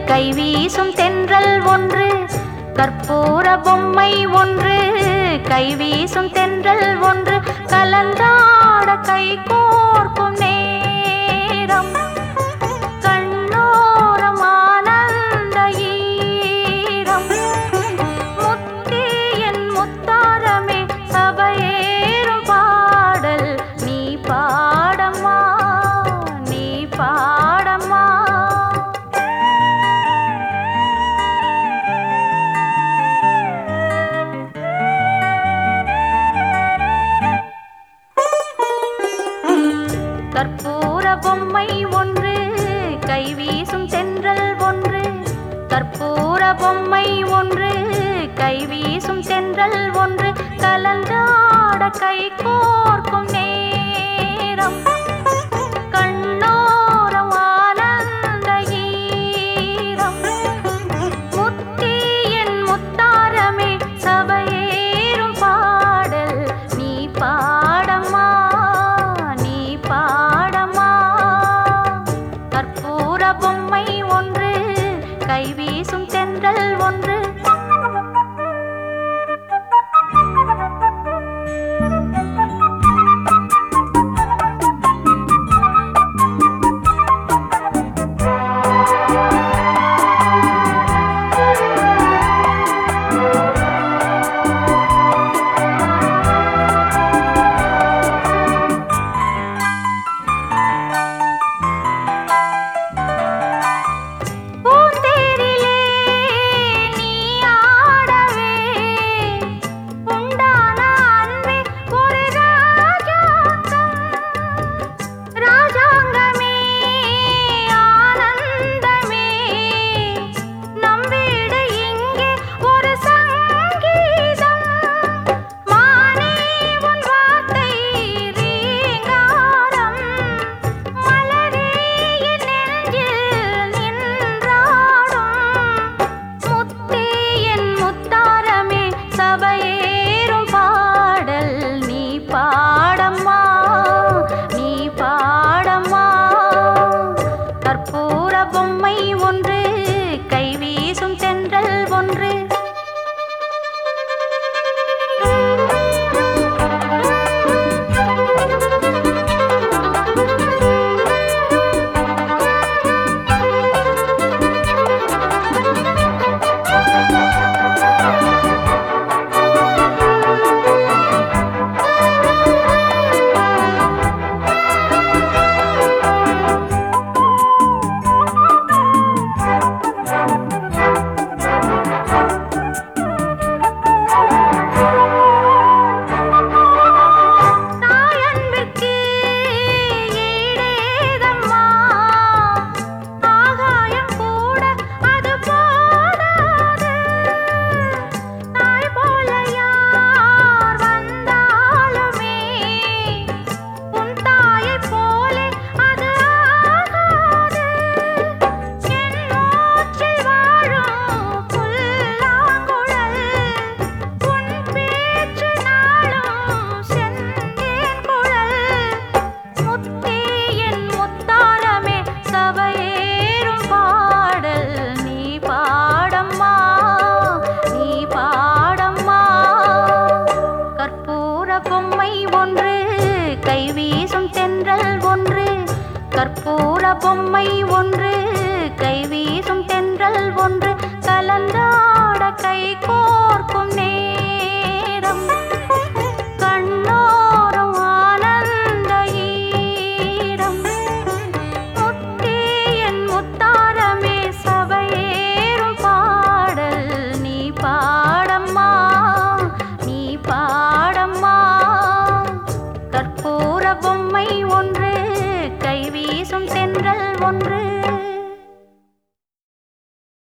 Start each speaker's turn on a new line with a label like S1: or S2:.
S1: கை வீசும் தென்றல் ஒன்று கற்பூர பொம்மை ஒன்று கை வீசும் தென்றல் ஒன்று கலந்தாட கை கோர்க்கும் நேரம் கண்ணோரம் ஆனந்த ஈரம் முத்தே என் முத்தாரமே சபையேறும் பாடல் நீ பாடம்மா நீ பாடம்மா கற்பூர பொம்மை ஒன்று கை வீசும் தென்றல் ஒன்று கற்பூர பொம்மை ஒன்று கை வீசும் தென்றல் ஒன்று கலந்தாட கை கோர்க்கும் நேரம் கண்ணோரம் ஆனந்த ஈரம் முத்தே என் முத்தாரமே சபையேறும் பாடல் நீ பாடம்மா நீ பாடம்மா கற்பூர பொம்மை ஒன்று கை வீசும் தென்றல் ஒன்று பூந்தேரிலே நீ ஆடவே உண்டான அன்பே ஒரு ராஜாங்கம் ராஜாங்கமே ஆனந்தமே நம் வீடு இங்கே ஒரு சங்கீதம் மானே உன் வார்த்தை ரீங்காரம் மலரே என் நெஞ்சில் நின்றாடும் முத்தே என் முத்தாரமே சபையேறும் பாடல் நீ பாடம்மா நீ பாடம்மா கற்பூர பொம்மை ஒன்று கை வீசும் தென்றல் ஒன்று தாயன்பிற்கு ஈடேதம்மா ஆகாயம் கூட அது போதாது தாய் போல யார் வந்தாலுமே உன் தாயைப் போலே அது ஆகாது என் மூச்சில் வாழும் புல்லாங்குழல் உன் பேச்சு நாளும் செந்தேன் குழல் முத்தே என் முத்தாரமே சபையேறும் பாடல் நீ பாடம்மா நீ பாடம்மா கற்பூர பொம்மை ஒன்று கை வீசும் தென்றல் ஒன்று கற்பூர பொம்மை ஒன்று கை வீசும் தென்றல் ஒன்று கலந்தாட கை கோ